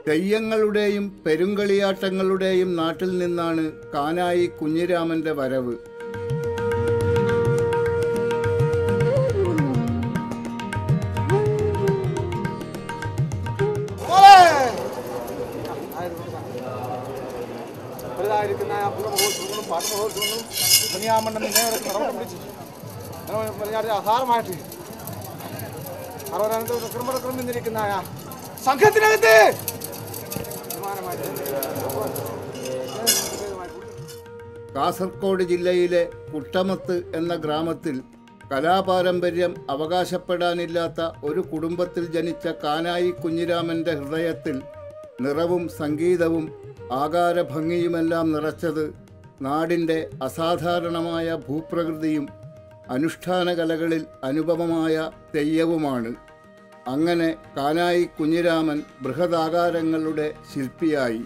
തെയ്യങ്ങളുടെയും പെരുങ്കളിയാട്ടങ്ങളുടെയും നാട്ടിൽ നിന്നാണ് കാനായി കുഞ്ഞിരാമന്റെ വരവ് വലുതായിരിക്കുന്ന ആ പൂർണ്ണ മഹോത്സവങ്ങളും പാട്ട് മഹോത്സവങ്ങളും കന്യാമണ്ഡലം നേരത്തെ നടപടി പിടിച്ചു പറഞ്ഞാൽ ആഹാരമായിട്ട് അറുപതാനത്തെ ക്രമടക്രം നിന്നിരിക്കുന്ന ആ സംഘത്തിനകത്ത് കാസർഗോഡ് ജില്ലയിലെ കുട്ടമത്ത് എന്ന ഗ്രാമത്തിൽ കലാപാരമ്പര്യം അവകാശപ്പെടാനില്ലാത്ത ഒരു കുടുംബത്തിൽ ജനിച്ച കാനായി കുഞ്ഞിരാമന്റെ ഹൃദയത്തിൽ നിറവും സംഗീതവും ആകാരഭംഗിയുമെല്ലാം നിറച്ചത് നാടിൻ്റെ അസാധാരണമായ ഭൂപ്രകൃതിയും അനുഷ്ഠാന കലകളിൽ അനുപമമായ തെയ്യവുമാണ് അങ്ങനെ കാനായി കുഞ്ഞിരാമൻ ബൃഹദാകാരങ്ങളുടെ ശില്പിയായി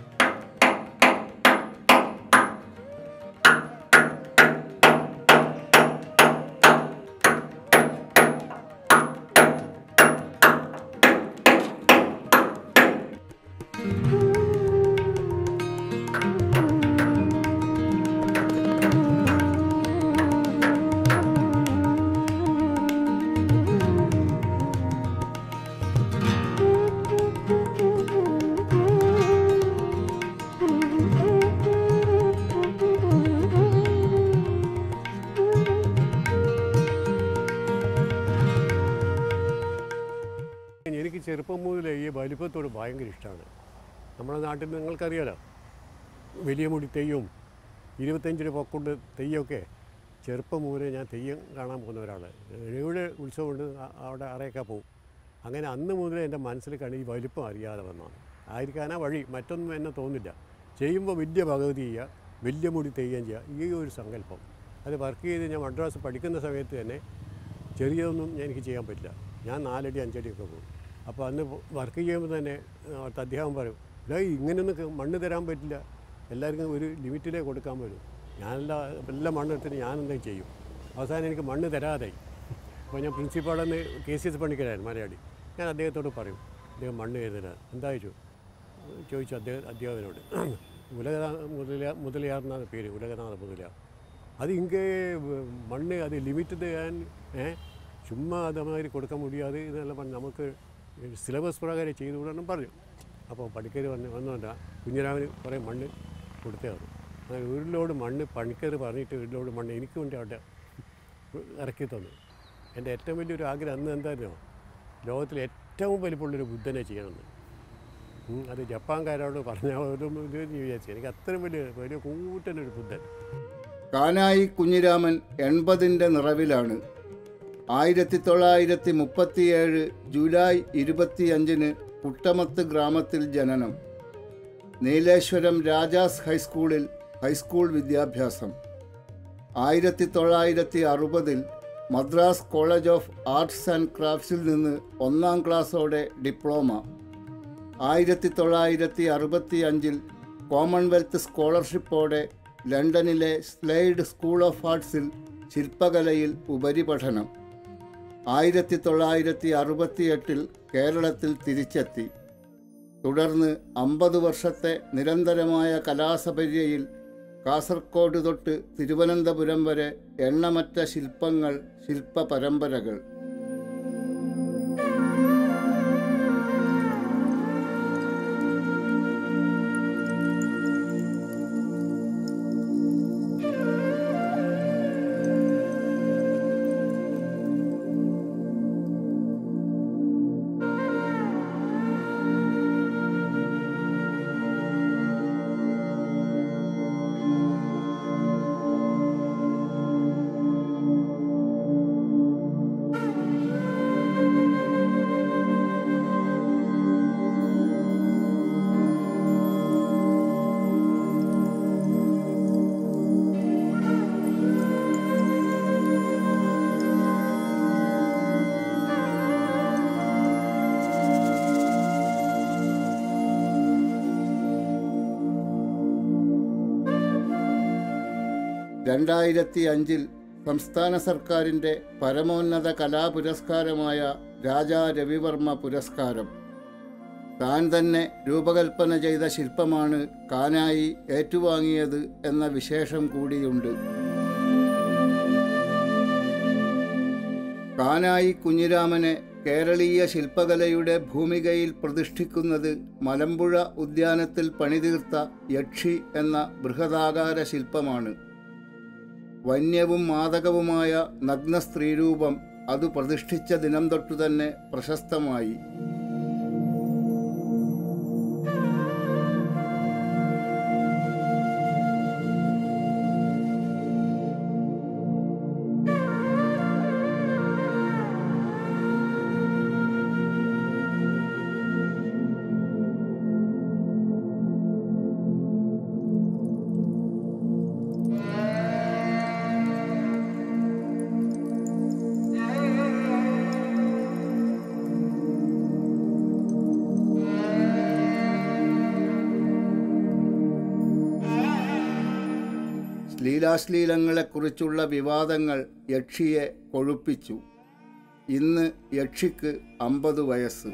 എനിക്ക് ചെറുപ്പം മുതലേ ഈ വലിപ്പത്തോട് ഭയങ്കര ഇഷ്ടമാണ് നമ്മുടെ നാട്ടിൽ നിങ്ങൾക്കറിയാലോ വലിയ മുടി തെയ്യവും ഇരുപത്തഞ്ചിന് പൊക്കൊണ്ട് തെയ്യമൊക്കെ ചെറുപ്പം മുതലേ ഞാൻ തെയ്യം കാണാൻ പോകുന്ന ഒരാൾ എവിടെ ഉത്സവമുണ്ട് ആ- അവിടെ അറയൊക്കെ പോകും അങ്ങനെ അന്ന് മുതലേ എൻ്റെ മനസ്സിൽ കണ്ട് ഈ വലിപ്പം അറിയാതെ വന്നതാണ് ആയിരിക്കാനാ വഴി മറ്റൊന്നും എന്നെ തോന്നില്ല ചെയ്യുമ്പോൾ വലിയ ഭഗവതി ചെയ്യുക വലിയ മുടി തെയ്യം ചെയ്യുക ഈ ഒരു സങ്കല്പം അത് വർക്ക് ചെയ്ത് ഞാൻ മദ്രാസ് പഠിക്കുന്ന സമയത്ത് തന്നെ ചെറിയതൊന്നും എനിക്ക് ചെയ്യാൻ പറ്റില്ല ഞാൻ നാലടി അഞ്ചടിയൊക്കെ പോകും അപ്പോൾ അന്ന് വർക്ക് ചെയ്യുമ്പോൾ തന്നെ അവിടുത്തെ അധ്യാപകം പറയും ഇല്ല ഇങ്ങനെയൊന്നും ക- മണ്ണ് തരാൻ പറ്റില്ല എല്ലാവർക്കും ഒരു ലിമിറ്റിലേ കൊടുക്കാൻ പറ്റും ഞാനെല്ലാം എല്ലാം മണ്ണ് എടുത്തിട്ട് ഞാനെന്തെങ്കിലും ചെയ്യും അവസാനം എനിക്ക് മണ്ണ് തരാതായി അപ്പോൾ ഞാൻ പ്രിൻസിപ്പാളെന്ന് കെ സി എസ് പണിക്കരായിരുന്നു മലയാളി ഞാൻ അദ്ദേഹത്തോട് പറയും അദ്ദേഹം മണ്ണ് എഴുതുന്നത് എന്താ ചോദിച്ചു ചോദിച്ചു അദ്ദേഹം അധ്യാപകനോട് ഉലകനാഥ മുതല മുതലയാർ എന്നാണ് പേര് ഉലകനാഥ മുതലയാർ அது இங்கே வ- மண் அது லிமிட்டடு ചുമ്മാ അതമാതിരി കൊടുക്കാൻ മുടിയാതെ ഇതെല്ലാം പറഞ്ഞ് നമുക്ക് സിലബസ് പ്രകാരം ചെയ്തു വിടണം പറഞ്ഞു അപ്പോൾ പണിക്കർ വന്ന് വന്നുകൊണ്ട കുഞ്ഞിരാമന് കുറേ മണ്ണ് കൊടുത്തേ വന്നു അങ്ങനെ ഒരു ലോഡ് മണ്ണ് പണിക്കർ പറഞ്ഞിട്ട് ഒരു ലോഡ് മണ്ണ് എനിക്ക് വേണ്ടി അവിടെ ഇറക്കി തന്നു എൻ്റെ ഏറ്റവും വലിയൊരു ആഗ്രഹം അന്ന് എന്തായിരുന്നോ ലോകത്തിലെ ഏറ്റവും വലിപ്പമുള്ളൊരു ബുദ്ധനെ ചെയ്യണമെന്ന് ഉം, അത് ജപ്പാൻകാരോട് പറഞ്ഞാൽ ഒരു ഇത് വിചാരിച്ചു എനിക്ക് അത്രയും വലിയ വലിയ കൂട്ടനൊരു ബുദ്ധൻ കാനായി കുഞ്ഞിരാമൻ എൺപതിൻ്റെ നിറവിലാണ് ആയിരത്തി തൊള്ളായിരത്തി മുപ്പത്തിയേഴ് ജൂലൈ ഇരുപത്തിയഞ്ചിന് കുട്ടമത്ത് ഗ്രാമത്തിൽ ജനനം നീലേശ്വരം രാജാസ് ഹൈസ്കൂളിൽ ഹൈസ്കൂൾ വിദ്യാഭ്യാസം ആയിരത്തി തൊള്ളായിരത്തി അറുപതിൽ Madras college of arts and ക്രാഫ്റ്റ്സിൽ നിന്ന് ഒന്നാം ക്ലാസ്സോടെ ഡിപ്ലോമ ആയിരത്തി തൊള്ളായിരത്തി അറുപത്തി അഞ്ചിൽ കോമൺവെൽത്ത് സ്കോളർഷിപ്പോടെ ലണ്ടനിലെ സ്ലൈഡ് സ്കൂൾ ഓഫ് ആർട്സിൽ ശില്പകലയിൽ ഉപരിപഠനം ആയിരത്തി തൊള്ളായിരത്തി അറുപത്തിയെട്ടിൽ കേരളത്തിൽ തിരിച്ചെത്തി തുടർന്ന് അമ്പത് വർഷത്തെ നിരന്തരമായ കലാസപര്യയിൽ കാസർഗോഡ് തൊട്ട് തിരുവനന്തപുരം വരെ എണ്ണമറ്റ ശില്പങ്ങൾ ശില്പ പരമ്പരകൾ രണ്ടായിരത്തി അഞ്ചിൽ സംസ്ഥാന സർക്കാരിൻ്റെ പരമോന്നത കലാപുരസ്കാരമായ രാജാ രവിവർമ്മ പുരസ്കാരം താൻ തന്നെ രൂപകൽപ്പന ചെയ്ത ശില്പമാണ് കാനായി ഏറ്റുവാങ്ങിയത് എന്ന വിശേഷം കൂടിയുണ്ട് കാനായി കുഞ്ഞിരാമനെ കേരളീയ ശില്പകലയുടെ ഭൂമികയിൽ പ്രതിഷ്ഠിക്കുന്നത് മലമ്പുഴ ഉദ്യാനത്തിൽ പണിതീർത്ത യക്ഷി എന്ന ബൃഹദാകാര ശില്പമാണ് വന്യവും മാദകവുമായ നഗ്ന സ്ത്രീരൂപം അത് പ്രതിഷ്ഠിച്ച ദിനം തൊട്ടു തന്നെ പ്രശസ്തമായി ലീലാശ്ലീലങ്ങളെക്കുറിച്ചുള്ള വിവാദങ്ങൾ യക്ഷിയെ കൊഴുപ്പിച്ചു ഇന്ന് യക്ഷിക്ക് അമ്പത് വയസ്സ്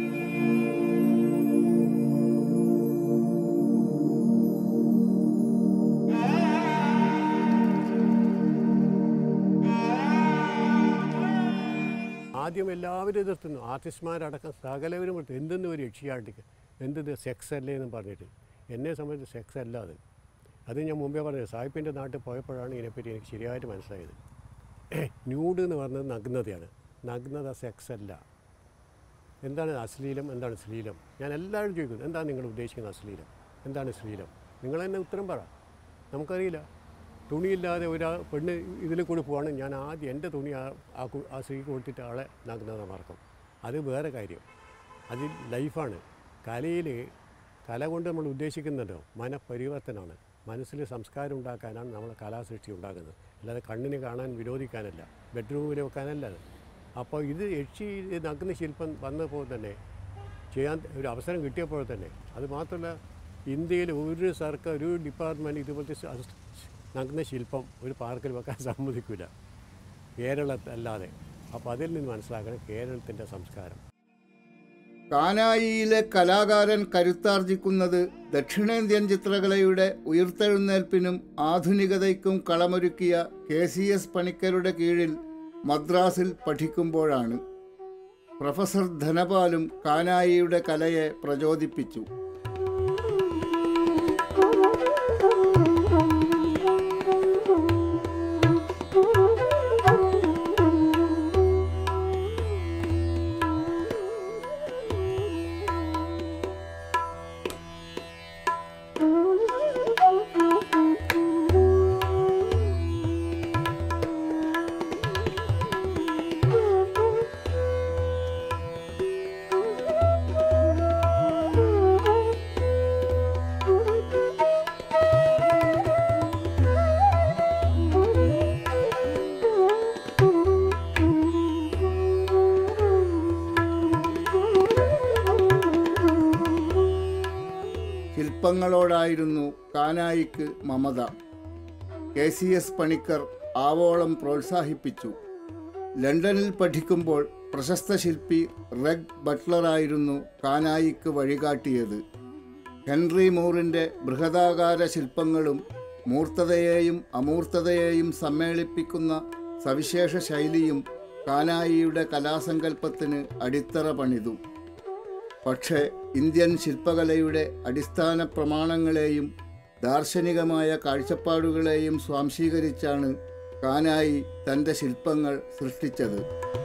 ആദ്യം എല്ലാവരും എതിർത്തുന്നു ആർട്ടിസ്റ്റ്മാരടക്കം സകലവരും എതിർത്തു എന്തെന്ന് ഒരു യക്ഷിയാട്ടിക്ക് എന്ത് സെക്സ് അല്ലേ എന്ന് പറഞ്ഞിട്ട് എന്നെ സംബന്ധിച്ച് സെക്സ് അല്ല അത് അത് ഞാൻ മുമ്പേ പറഞ്ഞത് സാഹിബിൻ്റെ നാട്ടിൽ പോയപ്പോഴാണ് ഇതിനെപ്പറ്റി എനിക്ക് ശരിയായിട്ട് മനസ്സിലായത് ന്യൂഡ് എന്ന് പറഞ്ഞത് നഗ്നതയാണ് നഗ്നത സെക്സ് അല്ല എന്താണ് അശ്ലീലം എന്താണ് ശ്ലീലം ഞാൻ എല്ലാവരും ചോദിക്കുന്നു എന്താണ് നിങ്ങൾ ഉദ്ദേശിക്കുന്ന അശ്ലീലം എന്താണ് ശ്ലീലം നിങ്ങൾ തന്നെ ഉത്തരം പറ നമുക്കറിയില്ല തുണിയില്ലാതെ ഒരാ പെണ്ണ് ഇതിൽ കൂടി പോവാണ് ഞാൻ ആദ്യം എൻ്റെ തുണി ആ ആ കു- ആ സ്ത്രീക്ക് കൊടുത്തിട്ട് ആളെ നഗ്നത മറക്കും അത് വേറെ കാര്യം അത് ലൈഫാണ് കലയിൽ കല കൊണ്ട് നമ്മൾ ഉദ്ദേശിക്കുന്നുണ്ടോ മനപരിവർത്തനമാണ് മനസ്സിൽ സംസ്കാരം ഉണ്ടാക്കാനാണ് നമ്മൾ കലാസൃഷ്ടി ഉണ്ടാക്കുന്നത് അല്ലാതെ കണ്ണിന് കാണാൻ വിരോധിക്കാനല്ല ബെഡ്റൂമിൽ വെക്കാനല്ല അത് അപ്പോൾ ഇത് യക്ഷി ഇത് നഗ്ന ശില്പം വന്നപ്പോൾ തന്നെ ചെയ്യാൻ ഒരു അവസരം കിട്ടിയപ്പോൾ തന്നെ അത് മാത്രമല്ല ഇന്ത്യയിൽ ഒരു സർക്കാർ ഒരു ഡിപ്പാർട്ട്മെൻറ്റ് ഇതുപോലത്തെ സ- അസ്- നഗ്ന ശില്പം ഒരു പാർക്കിൽ വെക്കാൻ സമ്മതിക്കില്ല കേരളത്തല്ലാതെ അപ്പോൾ അതിൽ നിന്ന് മനസ്സിലാക്കണം കേരളത്തിൻ്റെ സംസ്കാരം കാനായിയിലെ കലാകാരൻ കരുത്താർജിക്കുന്നത് ദക്ഷിണേന്ത്യൻ ചിത്രകലയുടെ ഉയർത്തെഴുന്നേൽപ്പിനും ആധുനികതയ്ക്കും കളമൊരുക്കിയ കെ സി എസ് പണിക്കരുടെ കീഴിൽ മദ്രാസിൽ പഠിക്കുമ്പോഴാണ് പ്രൊഫസർ ധനപാലും കാനായിയുടെ കലയെ പ്രചോദിപ്പിച്ചു ശില്പങ്ങളോടായിരുന്നു കാനായിക്ക് മമത കെ സി എസ് പണിക്കർ ആവോളം പ്രോത്സാഹിപ്പിച്ചു ലണ്ടനിൽ പഠിക്കുമ്പോൾ പ്രശസ്ത ശില്പി റെഗ് ബട്ട്ലറായിരുന്നു കാനായിക്ക് വഴികാട്ടിയത് ഹെൻറി മൂറിൻ്റെ ബൃഹദാകാര ശില്പങ്ങളും മൂർത്തതയെയും അമൂർത്തതയെയും സമ്മേളിപ്പിക്കുന്ന സവിശേഷ ശൈലിയും കാനായിയുടെ കലാസങ്കല്പത്തിന് അടിത്തറ പണിതു പക്ഷേ ഇന്ത്യൻ ശില്പകലയുടെ അടിസ്ഥാന പ്രമാണങ്ങളെയും ദാർശനികമായ കാഴ്ചപ്പാടുകളെയും സ്വാംശീകരിച്ചാണ് കാനായി തൻ്റെ ശില്പങ്ങൾ സൃഷ്ടിച്ചത്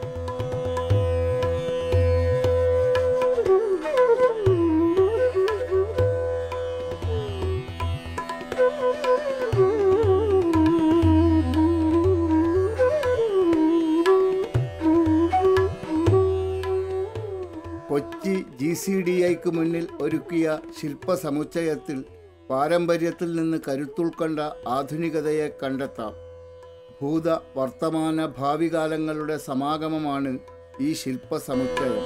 കൊച്ചി ജി സി ഡി ഐക്ക് മുന്നിൽ ഒരുക്കിയ ശില്പ സമുച്ചയത്തിൽ പാരമ്പര്യത്തിൽ നിന്ന് കരുത്തുൾക്കൊണ്ട ആധുനികതയെ കണ്ടെത്താം ഭൂത വർത്തമാന ഭാവി കാലങ്ങളുടെ സമാഗമമാണ് ഈ ശില്പ സമുച്ചയം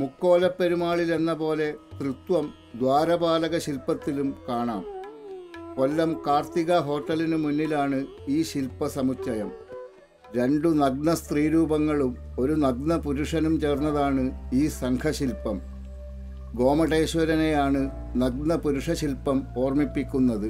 മുക്കോലപ്പെരുമാളിൽ എന്ന പോലെ തൃത്വം ദ്വാരപാലക ശില്പത്തിലും കാണാം കൊല്ലം കാർത്തിക ഹോട്ടലിനു മുന്നിലാണ് ഈ ശില്പസമുച്ചയം രണ്ടു നഗ്ന സ്ത്രീരൂപങ്ങളും ഒരു നഗ്ന പുരുഷനും ചേർന്നതാണ് ഈ സംഘശില്പം ഗോമടേശ്വരനെയാണ് നഗ്ന പുരുഷശില്പം ഓർമ്മിപ്പിക്കുന്നത്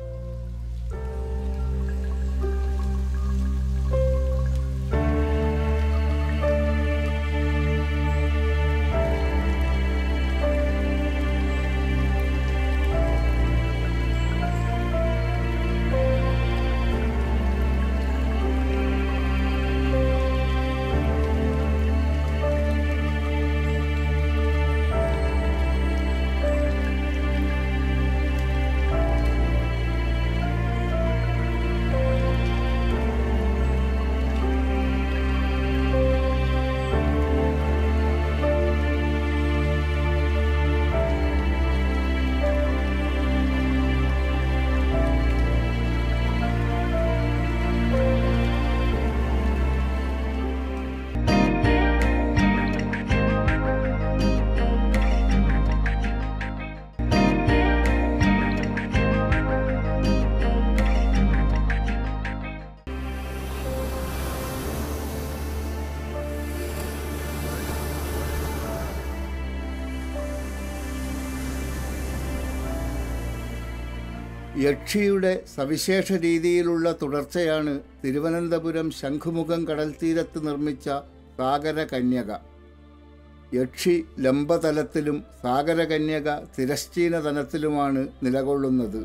യക്ഷിയുടെ സവിശേഷ രീതിയിലുള്ള തുടർച്ചയാണ് തിരുവനന്തപുരം ശംഖുമുഖം കടൽത്തീരത്ത് നിർമ്മിച്ച സാഗരകന്യക യക്ഷി ലംബതലത്തിലും സാഗരകന്യക തിരശ്ചീന തലത്തിലുമാണ് നിലകൊള്ളുന്നത്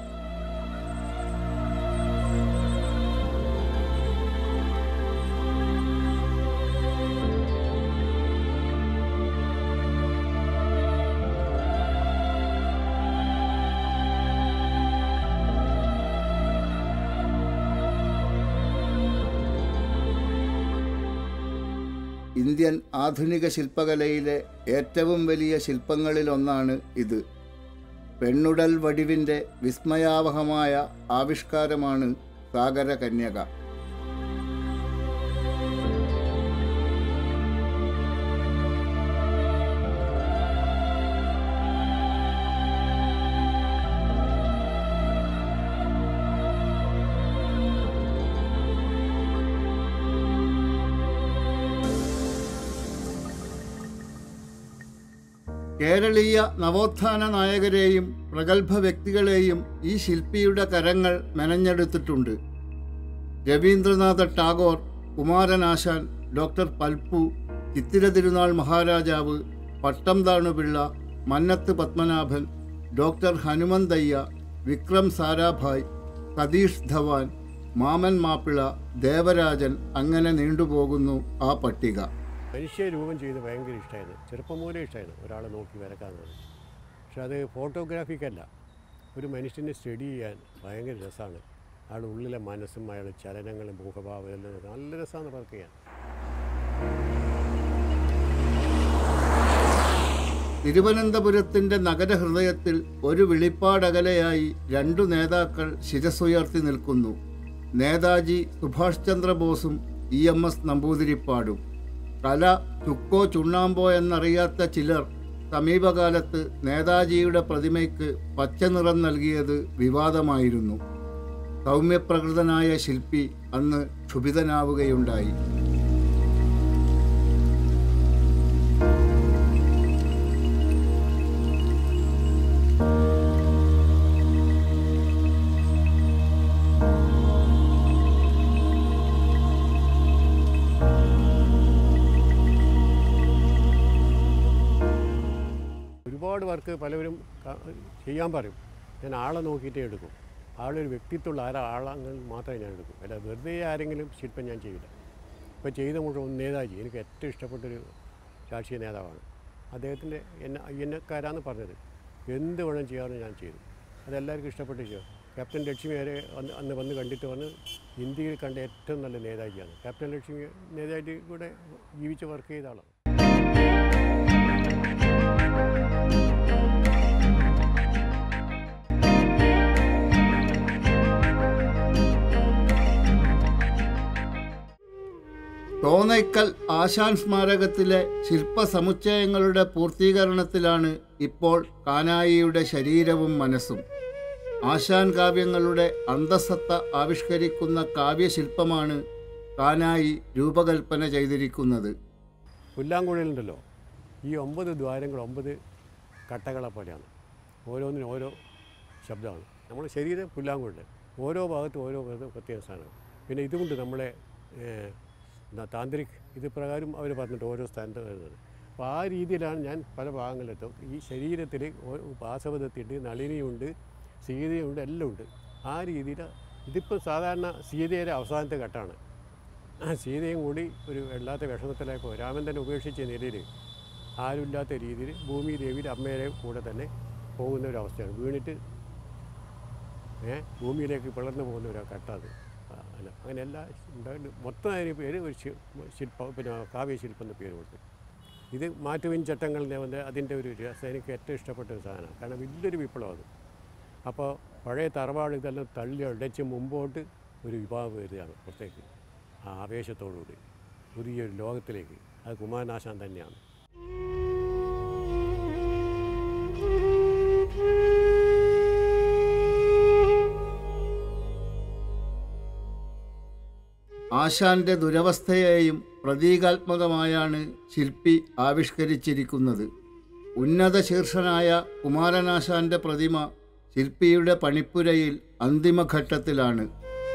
ഇന്ത്യൻ ആധുനിക ശില്പകലയിലെ ഏറ്റവും വലിയ ശില്പങ്ങളിലൊന്നാണ് ഇത് പെണ്ണുടൽ വടിവിൻ്റെ വിസ്മയാവഹമായ ആവിഷ്കാരമാണ് സാഗരകന്യക കേരളീയ നവോത്ഥാന നായകരെയും പ്രഗത്ഭ വ്യക്തികളെയും ഈ ശില്പിയുടെ കരങ്ങൾ മെനഞ്ഞെടുത്തിട്ടുണ്ട് രവീന്ദ്രനാഥ ടാഗോർ കുമാരനാശാൻ ഡോക്ടർ പൽപ്പു ചിത്തിര തിരുനാൾ മഹാരാജാവ് പട്ടം താണുപിള്ള മന്നത്ത് പത്മനാഭൻ ഡോക്ടർ ഹനുമന്തയ്യ വിക്രം സാരാഭായ് സതീഷ് ധവാൻ മാമൻ മാപ്പിള ദേവരാജൻ അങ്ങനെ നീണ്ടുപോകുന്നു ആ പട്ടിക മനുഷ്യ രൂപം ചെയ്ത് ഭയങ്കര ഇഷ്ടമായിരുന്നു ചെറുപ്പം മുതലേ ഇഷ്ടമായിരുന്നു ഒരാളെ നോക്കി വരക്കാന്നത് പക്ഷെ അത് ഫോട്ടോഗ്രാഫിക്കല്ല ഒരു മനുഷ്യനെ സ്റ്റഡി ചെയ്യാൻ ഭയങ്കര രസമാണ് അയാളുടെ ഉള്ളിലെ മനസ്സും അയാളുടെ ചലനങ്ങളും മുഖഭാവം എല്ലാം നല്ല രസമാണ് വർക്ക് ചെയ്യാൻ തിരുവനന്തപുരത്തിന്റെ നഗരഹൃദയത്തിൽ ഒരു വിളിപ്പാടകലെയായി രണ്ടു നേതാക്കൾ ശിരസുയർത്തി നിൽക്കുന്നു നേതാജി സുഭാഷ് ചന്ദ്രബോസും ഇ എം എസ് നമ്പൂതിരിപ്പാടും കല ചുക്കോ ചുണ്ണാമ്പോ എന്നറിയാത്ത ചിലർ സമീപകാലത്ത് നേതാജിയുടെ പ്രതിമയ്ക്ക് പച്ച നിറം നൽകിയത് വിവാദമായിരുന്നു സൗമ്യപ്രകൃതനായ ശില്പി അന്ന് ക്ഷുഭിതനാവുകയുണ്ടായി ഒരുപാട് വർക്ക് പലവരും ക- ചെയ്യാൻ പറയും ഞാൻ ആളെ നോക്കിയിട്ടേ എടുക്കും ആളൊരു വ്യക്തിത്വമുള്ള ആരാ ആളങ്ങൾ മാത്രമേ ഞാൻ എടുക്കൂ അല്ല വെറുതെ ആരെങ്കിലും ശില്പം ഞാൻ ചെയ്യില്ല ഇപ്പോൾ ചെയ്ത മുഴുവൻ നേതാജി എനിക്ക് ഏറ്റവും ഇഷ്ടപ്പെട്ടൊരു രാഷ്ട്രീയ നേതാവാണ് അദ്ദേഹത്തിൻ്റെ എന്നെ അയ്യന്നക്കാരാന്ന് പറഞ്ഞത് എന്ത് വേണം ചെയ്യാമെന്ന് ഞാൻ ചെയ്തു അതെല്ലാവർക്കും ഇഷ്ടപ്പെട്ട് ചെയ്തു ക്യാപ്റ്റൻ ലക്ഷ്മി വരെ അന്ന് അന്ന് വന്ന് കണ്ടിട്ട് വന്ന് ഇന്ത്യയിൽ കണ്ട ഏറ്റവും നല്ല നേതാജിയാണ് ക്യാപ്റ്റൻ ലക്ഷ്മി നേതാജി കൂടെ ജീവിച്ച് വർക്ക് ചെയ്ത ആളാണ് തോന്നൈക്കൽ ആശാൻ സ്മാരകത്തിലെ ശില്പസമുച്ചയങ്ങളുടെ പൂർത്തീകരണത്തിലാണ് ഇപ്പോൾ കാനായിയുടെ ശരീരവും മനസ്സും ആശാൻ കാവ്യങ്ങളുടെ അന്തസത്ത ആവിഷ്കരിക്കുന്ന കാവ്യശില്പമാണ് കാനായി രൂപകൽപ്പന ചെയ്തിരിക്കുന്നത് പുല്ലാങ്കുഴലുണ്ടല്ലോ ഈ ഒമ്പത് ദ്വാരങ്ങൾ ഒമ്പത് കട്ടകളെ പോലെയാണ് ഓരോന്നിനും ഓരോ ശബ്ദമാണ് നമ്മുടെ ശരീരം പുല്ലാങ്കുഴൽ ഓരോ ഭാഗത്തും ഓരോ ഭാഗത്തും പ്രത്യേക സ്ഥാനമാണ് പിന്നെ ഇതുകൊണ്ട് നമ്മളെ ഏഹ്, എന്താ താന്ത്രിക് ഇത് പ്രകാരം അവർ പറഞ്ഞിട്ട് ഓരോ സ്ഥാനത്ത് വരുന്നത് അപ്പോൾ ആ രീതിയിലാണ് ഞാൻ പല ഭാഗങ്ങളിലെത്തും ഈ ശരീരത്തിൽ വാസവതത്തിണ്ട് നളിനിയുണ്ട് സീതയുണ്ട് എല്ലാം ഉണ്ട് ആ രീതിയിൽ ഇതിപ്പോൾ സാധാരണ സീതയുടെ അവസാനത്തെ ഘട്ടമാണ് ആ സീതയും കൂടി ഒരു വല്ലാത്ത വിഷമത്തിലായപ്പോൾ രാമൻ തന്നെ ഉപേക്ഷിച്ച നിലയിൽ ആരുമില്ലാത്ത രീതിയിൽ ഭൂമി ദേവിയുടെ അമ്മയുടെ കൂടെ തന്നെ പോകുന്ന ഒരു അവസ്ഥയാണ് വീണിട്ട് ഏ ഭൂമിയിലേക്ക് പിളർന്നു പോകുന്ന ഒരു ഘട്ടമാണ് ആ, അല്ല അങ്ങനെ എല്ലാ ഉണ്ടായിട്ട് മൊത്തം അതിന് പേര് ഒരു ശി- ശില്പം പിന്നെ കാവ്യശില്പം എന്ന പേര് കൊടുത്തു ഇത് മാറ്റുവിൻ ചട്ടങ്ങളുടെ വന്ന് അതിൻ്റെ ഒരു രസം എനിക്ക് ഏറ്റവും ഇഷ്ടപ്പെട്ട ഒരു സാധനമാണ് കാരണം വലിയൊരു വിപ്ലവം അത് അപ്പോൾ പഴയ തറവാട് ഇതെല്ലാം തള്ളി അടച്ച് മുമ്പോട്ട് ഒരു വിഭാഗം വരികയാണ് പുറത്തേക്ക് ആ ആവേശത്തോടുകൂടി പുതിയൊരു ലോകത്തിലേക്ക് അത് കുമാരനാശാൻ തന്നെയാണ് ആശാന്റെ ദുരവസ്ഥയെയും പ്രതീകാത്മകമായാണ് ശില്പി ആവിഷ്കരിച്ചിരിക്കുന്നത് ഉന്നത ശീർഷനായ കുമാരനാശാന്റെ പ്രതിമ ശില്പിയുടെ പണിപ്പുരയിൽ അന്തിമഘട്ടത്തിലാണ്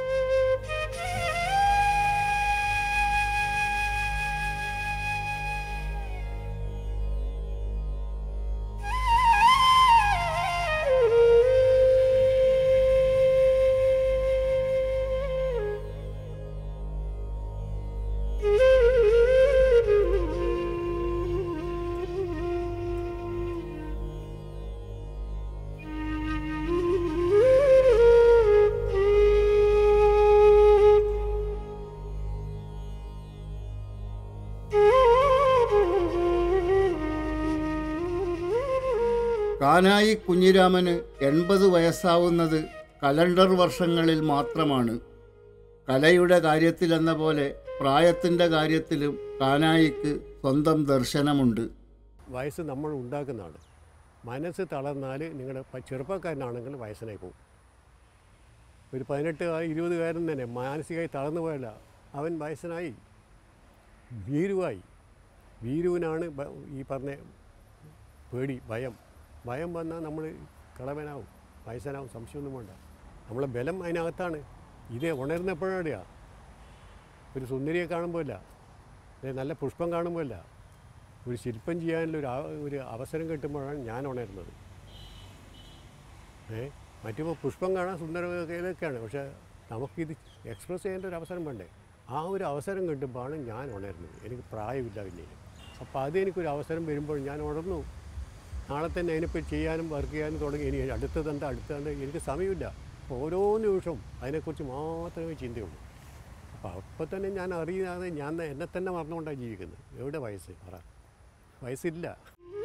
കാനായി കുഞ്ഞിരാമന് എൺപത് വയസ്സാവുന്നത് കലണ്ടർ വർഷങ്ങളിൽ മാത്രമാണ് കലയുടെ കാര്യത്തിലെന്ന പോലെ പ്രായത്തിൻ്റെ കാര്യത്തിലും കാനായിക്ക് സ്വന്തം ദർശനമുണ്ട് വയസ്സ് നമ്മൾ ഉണ്ടാക്കുന്നതാണ് മനസ്സ് തളർന്നാൽ നിങ്ങളുടെ പ- ചെറുപ്പക്കാരനാണെങ്കിൽ വയസ്സനായി പോകും ഒരു പതിനെട്ട് ഇരുപതുകാരൻ തന്നെ മാനസികമായി തളർന്നു പോയല്ല അവൻ വയസ്സനായി ഭീരുവായി ഭീരുവിനാണ് ബ- ഈ പറഞ്ഞ പേടി ഭയം ഭയം വന്നാൽ നമ്മൾ കളവനാവും വയസ്സനാവും സംശയമൊന്നും വേണ്ട നമ്മളെ ബലം അതിനകത്താണ് ഇത് ഉണരുന്നപ്പോഴാണ് ഒരു സുന്ദരിയെ കാണുമ്പോഴല്ല അല്ലെ നല്ല പുഷ്പം കാണുമ്പോഴല്ല ഒരു ശില്പം ചെയ്യാനുള്ള ഒരു ആ- ഒരു അവസരം കിട്ടുമ്പോഴാണ് ഞാൻ ഉണരുന്നത് ഏ മറ്റിപ്പോൾ പുഷ്പം കാണാൻ സുന്ദരമൊക്കെയാണ് പക്ഷേ നമുക്കിത് എക്സ്പ്രസ് ചെയ്യേണ്ട ഒരു അവസരം വേണ്ടേ ആ ഒരു അവസരം കിട്ടുമ്പോഴാണ് ഞാൻ ഉണരുന്നത് എനിക്ക് പ്രായമില്ല പിന്നെ അപ്പോൾ അത് എനിക്കൊരു അവസരം വരുമ്പോൾ ഞാൻ ഉണർന്നു നാളെ തന്നെ അതിനിപ്പോൾ ചെയ്യാനും വർക്ക് ചെയ്യാനും തുടങ്ങി ഇനി അടുത്തതെന്താ അടുത്തതെന്താ എനിക്ക് സമയമില്ല അപ്പോൾ ഓരോ നിമിഷവും അതിനെക്കുറിച്ച് മാത്രമേ ചിന്തയുള്ളൂ അപ്പോൾ അപ്പോൾ തന്നെ ഞാൻ അറിയാതെ ഞാൻ എന്നെ തന്നെ മറന്നുകൊണ്ടാണ് ജീവിക്കുന്നത് എവിടെ വയസ്സ് പറ വയസ്സില്ല